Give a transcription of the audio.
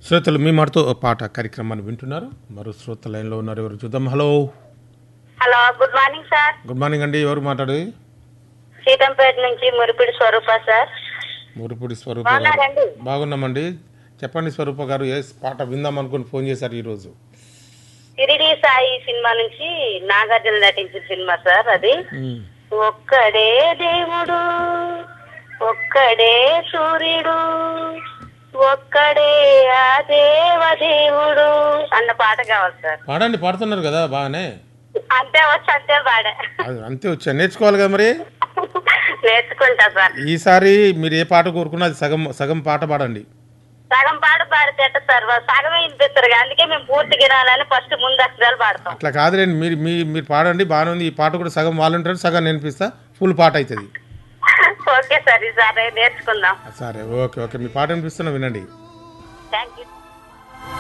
శ్రోతలు మీ మాటతో ఓ పాట కార్యక్రమాన్ని వింటున్నారు మరో శ్రోత లైన్లో ఉన్నారు ఎవరు చూద్దాం hello hello good morning sir good morning అండి ఎవరు మాట్లాడు సీతంపేట నుంచి మురిపిడి స్వరూప సార్ మురిపూడి స్వరూప గారు బాగున్నారండి బాగున్నామండి చెప్పండి స్వరూప గారు ఏ పాట విందాం అనుకుని ఫోన్ చేశారు ఈరోజు తిరిగి సాయి సినిమా నుంచి నాగార్జున నటించిన సినిమా సార్ అది మ్మ్. ఒక్కడే దేవుడు ఒక్కడే సూర్యుడు ఒక్కడే ఆ దేవదేవుడు అన్న పాట కావాలి సార్ పాడండి పాడుతున్నారు కదా బాగానే అంతే వచ్చి అంతే పాడా అది అంతే వచ్చా నేర్చుకోవాలి కదా మరి నేర్చుకుంటా సార్ ఈసారి మీరు ఏ పాట కోరుకున్నా అది సగం సగం పాట పాడండి సగం పాట పాడితే ఎట్ట సార్ వాళ్ళు సగమే వినిపిస్తారు కదా. అందుకే మేము పూర్తి వినాలని ఫస్ట్ ముందు అక్షరాలు పాడతాం అట్లా కాదులేండి మీరు మీ మీరు పాడండి బాగానే ఉంది ఈ పాట కూడా సగం వాలంటీర్ సగం నేర్పిస్తా ఫుల్ పాట అవుతుంది ఓకే సార్ ఈసారి నేర్చుకుందాం సరే ఓకే ఓకే మీ పాట వినిపిస్తున్నా వినండి థ్యాంక్ యూ